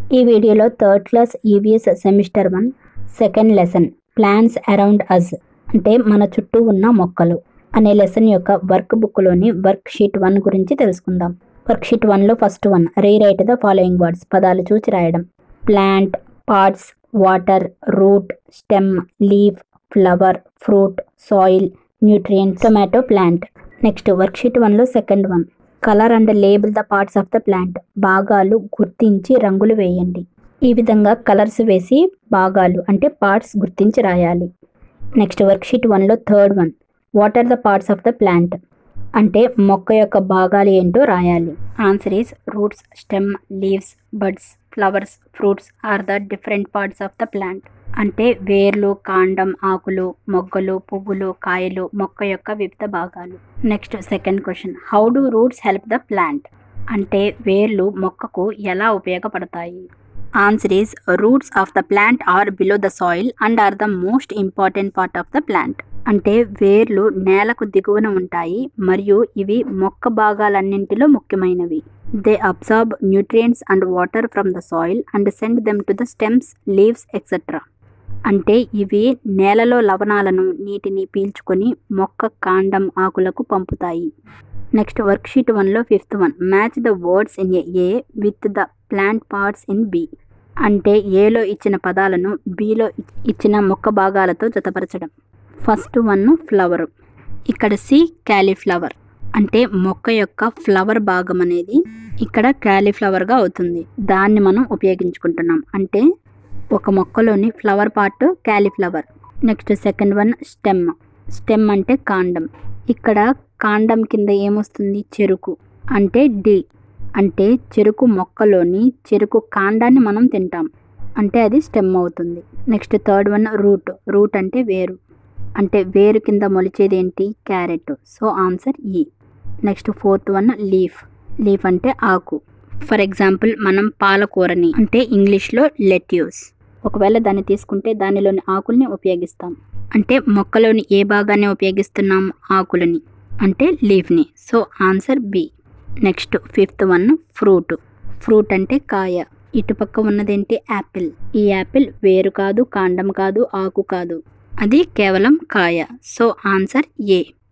ఈ వీడియోలో third class EVS semester one second lesson plans around us అంటే మన చుట్టూ ఉన్న మొక్కలు అనే లెసన్ యొక్క వర్క్ బుక్లోని వర్క్ షీట్ వన్ గురించి తెలుసుకుందాం వర్క్ షీట్ వన్లో first one rewrite the following words పదాలు చూసి రాయడం plant parts water root stem leaf flower fruit soil nutrient tomato plant next worksheet వన్లో second one colour and label the parts of the plant భాగాలు గుర్తించి రంగులు వేయండి ఈ విధంగా కలర్స్ వేసి భాగాలు అంటే పార్ట్స్ గుర్తించి రాయాలి నెక్స్ట్ వర్క్ షీట్ వన్లో third one what are the parts of the plant అంటే మొక్క యొక్క భాగాలు ఏంటో రాయాలి answer is roots stem leaves buds flowers fruits are the different parts of the plant అంటే వేర్లు కాండం ఆకులు మొగ్గలు పువ్వులు కాయలు మొక్క యొక్క వివిధ భాగాలు next second question how do roots help the plant అంటే వేర్లు మొక్కకు ఎలా ఉపయోగపడతాయి answer is roots of the plant are below the soil and are the most important part of the plant అంటే వేర్లు నేలకు దిగువన ఉంటాయి మరియు ఇవి మొక్క భాగాలన్నింటిలో ముఖ్యమైనవి they absorb nutrients and water from the soil and send them to the stems leaves etcetera అంటే ఇవి నేలలో లవణాలను నీటిని పీల్చుకొని మొక్క కాండం ఆకులకు పంపుతాయి నెక్స్ట్ వర్క్ షీట్ వన్లో fifth one match the words in A with the plant parts in B అంటే ఏలో ఇచ్చిన పదాలను బిలో ఇచ్చిన మొక్క భాగాలతో జతపరచడం ఫస్ట్ వన్ ఫ్లవర్ ఇక్కడ సి క్యాలీఫ్లవర్ అంటే మొక్క యొక్క ఫ్లవర్ భాగం అనేది ఇక్కడ క్యాలీఫ్లవర్గా అవుతుంది దాన్ని మనం ఉపయోగించుకుంటున్నాం అంటే ఒక మొక్కలోని flower part cauliflower next second one stem stem అంటే కాండం ఇక్కడ కాండం కింద ఏమొస్తుంది చెరుకు అంటే డి అంటే చెరుకు మొక్కలోని చెరుకు కాండాన్ని మనం తింటాం అంటే అది స్టెమ్ అవుతుంది next third one root root అంటే వేరు అంటే వేరు కింద మొలిచేది ఏంటి carrot so answer E next fourth one leaf leaf అంటే ఆకు ఫర్ ఎగ్జాంపుల్ మనం పాలకూరని అంటే ఇంగ్లీష్లో లెట్యూస్ ఒకవేళ దాన్ని తీసుకుంటే దానిలోని ఆకుల్ని ఉపయోగిస్తాం అంటే మొక్కలోని ఏ భాగాన్ని ఉపయోగిస్తున్నాం ఆకులని అంటే లీఫ్ని so answer B next fifth one fruit fruit అంటే కాయ ఇటుపక్క ఉన్నదేంటి యాపిల్ ఈ యాపిల్ వేరు కాదు కాండం కాదు ఆకు కాదు అది కేవలం కాయ సో ఆన్సర్ ఏ